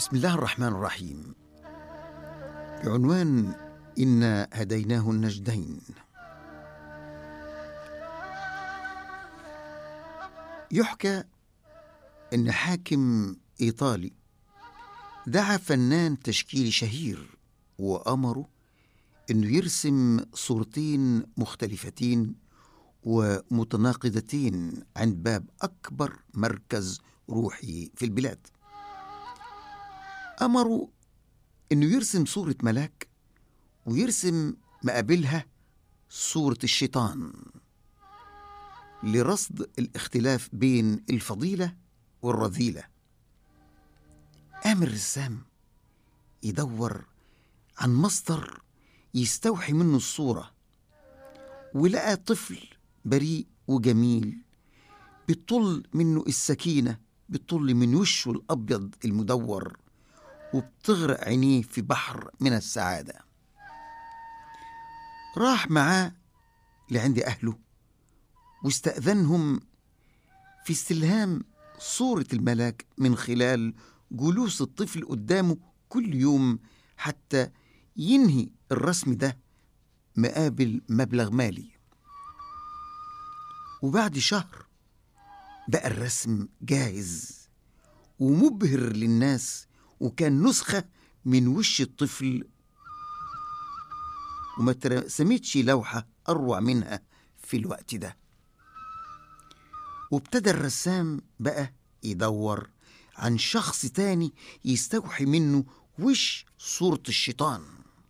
بسم الله الرحمن الرحيم بعنوان إنا هديناه النجدين يحكى أن حاكم إيطالي دعا فنان تشكيلي شهير وأمره أنه يرسم صورتين مختلفتين ومتناقضتين عند باب أكبر مركز روحي في البلاد أمروا أنه يرسم صورة ملاك ويرسم مقابلها صورة الشيطان لرصد الاختلاف بين الفضيلة والرذيلة قام الرسام يدور عن مصدر يستوحي منه الصورة ولقى طفل بريء وجميل بتطل منه السكينة بتطل من وشه الأبيض المدور وبتغرق عينيه في بحر من السعادة راح معاه لعند أهله واستأذنهم في استلهام صورة الملاك من خلال جلوس الطفل قدامه كل يوم حتى ينهي الرسم ده مقابل مبلغ مالي وبعد شهر بقى الرسم جاهز ومبهر للناس وكان نسخة من وش الطفل وما ترسمتش لوحة أروع منها في الوقت ده وابتدى الرسام بقى يدور عن شخص تاني يستوحي منه وش صورة الشيطان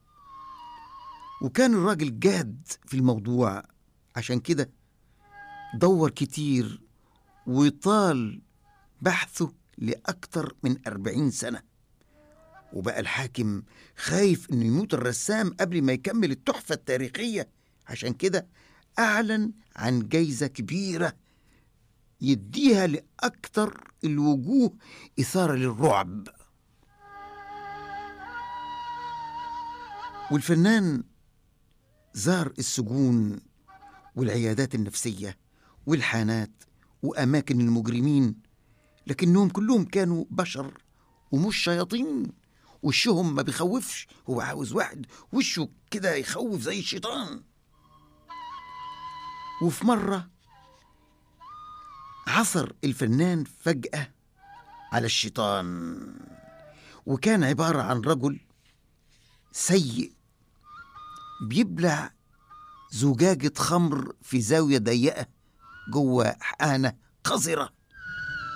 وكان الراجل جاد في الموضوع عشان كده دور كتير وطال بحثه لأكثر من أربعين سنة وبقى الحاكم خايف انه يموت الرسام قبل ما يكمل التحفة التاريخية عشان كده أعلن عن جايزة كبيرة يديها لأكثر الوجوه إثارة للرعب والفنان زار السجون والعيادات النفسية والحانات وأماكن المجرمين لكنهم كلهم كانوا بشر ومش شياطين وشهم ما بيخوفش هو عاوز واحد وشه كده يخوف زي الشيطان وفي مرة عثر الفنان فجأة على الشيطان وكان عبارة عن رجل سيء بيبلع زجاجة خمر في زاوية ضيقة جوه حانة قذرة